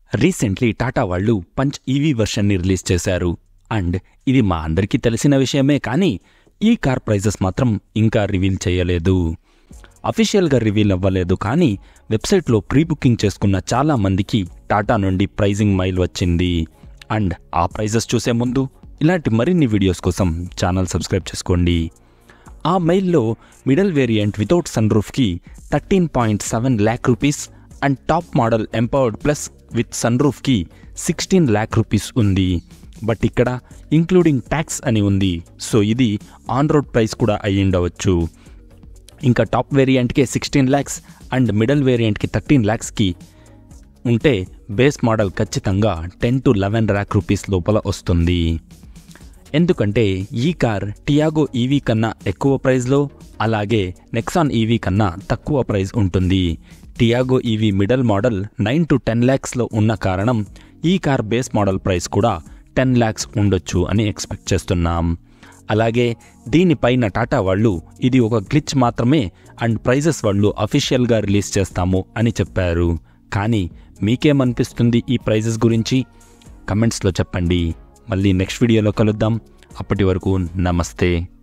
recently Tata వాళ్ళు punch EV వెర్షన్ని release చేశారు అండ్ ఇది మా అందరికీ తెలిసిన విషయమే కానీ ఈ కార్ ప్రైజెస్ మాత్రం ఇంకా రివీల్ చేయలేదు అఫీషియల్గా రివీల్ అవ్వలేదు కానీ వెబ్సైట్లో ప్రీ బుకింగ్ చేసుకున్న చాలా మందికి టాటా నుండి ప్రైజింగ్ మైల్ వచ్చింది అండ్ ఆ ప్రైజెస్ చూసే ముందు ఇలాంటి మరిన్ని వీడియోస్ కోసం ఛానల్ సబ్స్క్రైబ్ చేసుకోండి ఆ మైల్లో మిడల్ వేరియంట్ వితౌట్ సన్ రూఫ్కి thirteen point seven lakh rupees and top model empowered plus with sun రూఫ్కి సిక్స్టీన్ ల్యాక్ రూపీస్ ఉంది బట్ ఇక్కడ ఇంక్లూడింగ్ ట్యాక్స్ అని ఉంది సో ఇది ఆన్ రోడ్ ప్రైస్ కూడా అయ్యిండవచ్చు ఇంకా టాప్ వేరియంట్కే సిక్స్టీన్ ల్యాక్స్ అండ్ మిడల్ వేరియంట్కి థర్టీన్ ల్యాక్స్కి ఉంటే బేస్ మోడల్ ఖచ్చితంగా ten to eleven lakh rupees లోపల వస్తుంది ఎందుకంటే ఈ కార్ టియాగో ఈవీ కన్నా ఎక్కువ ప్రైస్లో అలాగే నెక్సాన్ ఈవీ కన్నా తక్కువ ప్రైస్ ఉంటుంది Tiago EV middle model nine to ten ల్యాక్స్లో ఉన్న కారణం ఈ కార్ బేస్ మోడల్ ప్రైస్ కూడా టెన్ ల్యాక్స్ ఉండొచ్చు అని ఎక్స్పెక్ట్ చేస్తున్నాం అలాగే దీనిపైన టాటా వాళ్ళు ఇది ఒక గ్లిచ్ మాత్రమే అండ్ ప్రైజెస్ వాళ్ళు అఫీషియల్గా రిలీజ్ చేస్తాము అని చెప్పారు కానీ మీకేమనిపిస్తుంది ఈ ప్రైజెస్ గురించి కమెంట్స్లో చెప్పండి మళ్ళీ నెక్స్ట్ వీడియోలో కలుద్దాం అప్పటి వరకు నమస్తే